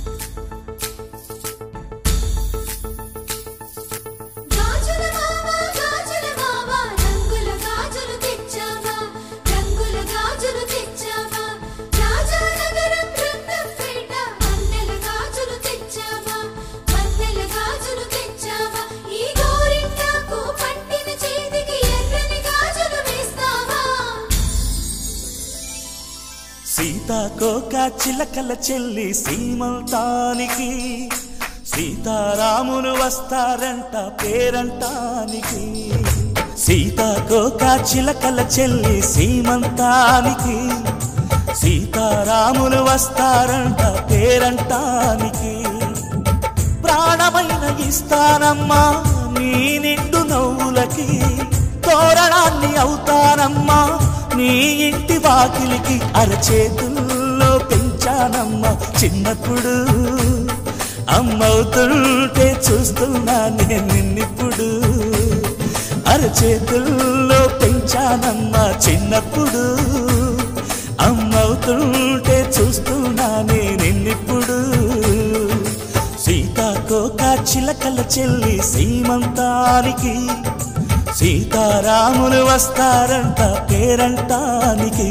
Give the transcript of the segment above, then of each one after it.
గాజుల మామ గాజుల మామ రంగుల గాజులు తెచ్చావా రంగుల గాజులు తెచ్చావా రాజానగరం రంగంపేట వన్నెల గాజులు తెచ్చావా వన్నెల గాజులు తెచ్చావా ఈ గోరింటాకు పట్టిన చేతికి ఎర్రని గాజులు వేస్తావా సీతాకోక చిలకల చెల్లి సీమంతానికి సీతారాములు వస్తారంట పేరంటానికి సీతాకోక చిలకల చెల్లి సీమంతానికి సీతారాములు వస్తారంట పేరంటానికి ప్రాణమైన ఇస్తానమ్మా నీ నిండు నవ్వులకి తోరణాన్ని అవుతానమ్మా నీ ఇంటి వాకిలికి అరచేతుల్లో పెంచానమ్మా చిన్నప్పుడు అమ్మవుతుంటే చూస్తున్నా నేను నిన్నిప్పుడు అరచేతుల్లో పెంచానమ్మా చిన్నప్పుడు అమ్మవుతుంటే చూస్తున్నా నేను నిన్నిప్పుడు సీతాకోక చిలకల చెల్లి సీమంతానికి సీతారాములు వస్తారంట పేరంటానికి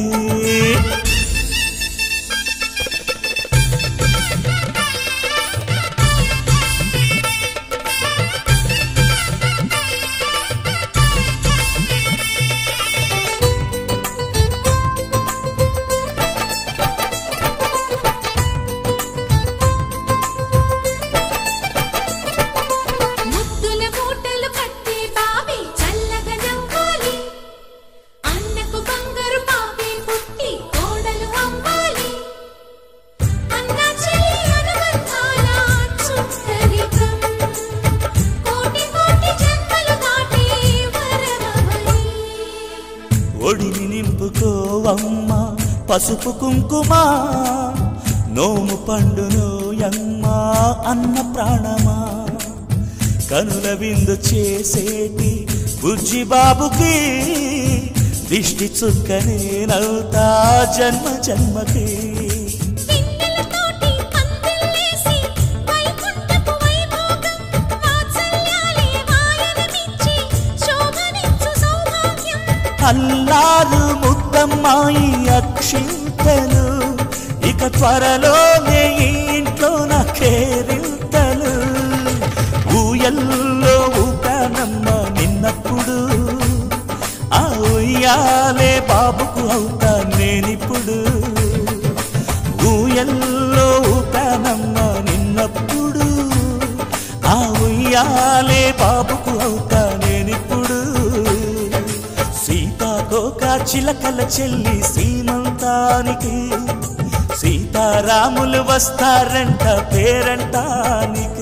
ముద్దుల మూటలు కట్టి బావి చల్లగా నవ్వాలి అన్నకు బంగారు పాపే పుట్టి కోడలు అవ్వాలి అన్న చెల్లి అనుబంధాల చుట్టరికం కోటి కోటి జన్మలు దాటి వరమవని ఒడిని నింపుకోవమ్మ పసుపు కుంకుమ నోము పండునోయమ్మ అన్న ప్రాణమా కనుల విందు చేసేటి బుజ్జి బాబుకి దిష్టి చుక్కనేనవుతా జన్మ జన్మకి పిన్నెలతోటి పందిళ్ళేసి వైకుంఠపు వైభోగం వాత్సల్యాలే వాయనమిచ్చి శోభనిచ్చు సౌభాగ్యం అల్లారు ముద్దమ్మాయి అక్షింతలు ఇక త్వరలోనే ఈ ఇంట్లో నా కేరింతలు ఊయల్లో ఊపానమ్మ నిన్నప్పుడు ఆ ఉయ్యాలే బాబుకు అవుతా నేనిప్పుడు ఊయల్లో ఊపానమ్మ నిన్నప్పుడు ఆ ఉయ్యాలే బాబుకు అవుతా నేనిప్పుడు సీతాకోక చిలకల చెల్లి సీమంతానికి సీతారాములు వస్తారంట పేరంటానికి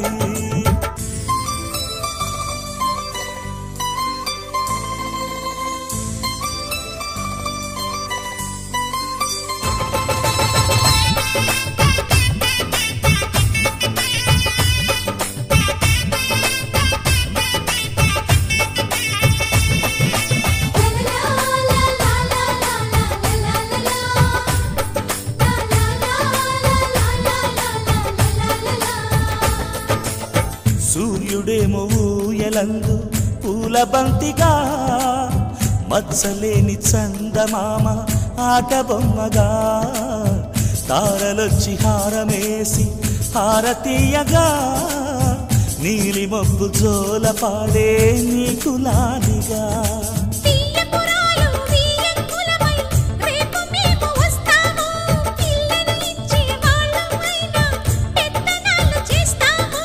సూర్యుడేమో ఊయలందు పూల బంతిగా మత్సలేని చందమామ ఆట బొమ్మగా తారలొచ్చి హారమేసి హారతీయగా నీలి మబ్బు జోల పాడే నీకులానిగా తీయపురాలు తీయంకులమై రేపు మేము వస్తాము పిల్లను ఇచ్చే వాళ్ళమైనా పెత్తనాలు చేస్తాము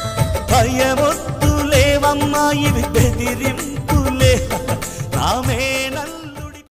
భయమొద్దు లేవమ్మా ఇవి బెదిరింపులే నామేనల్ల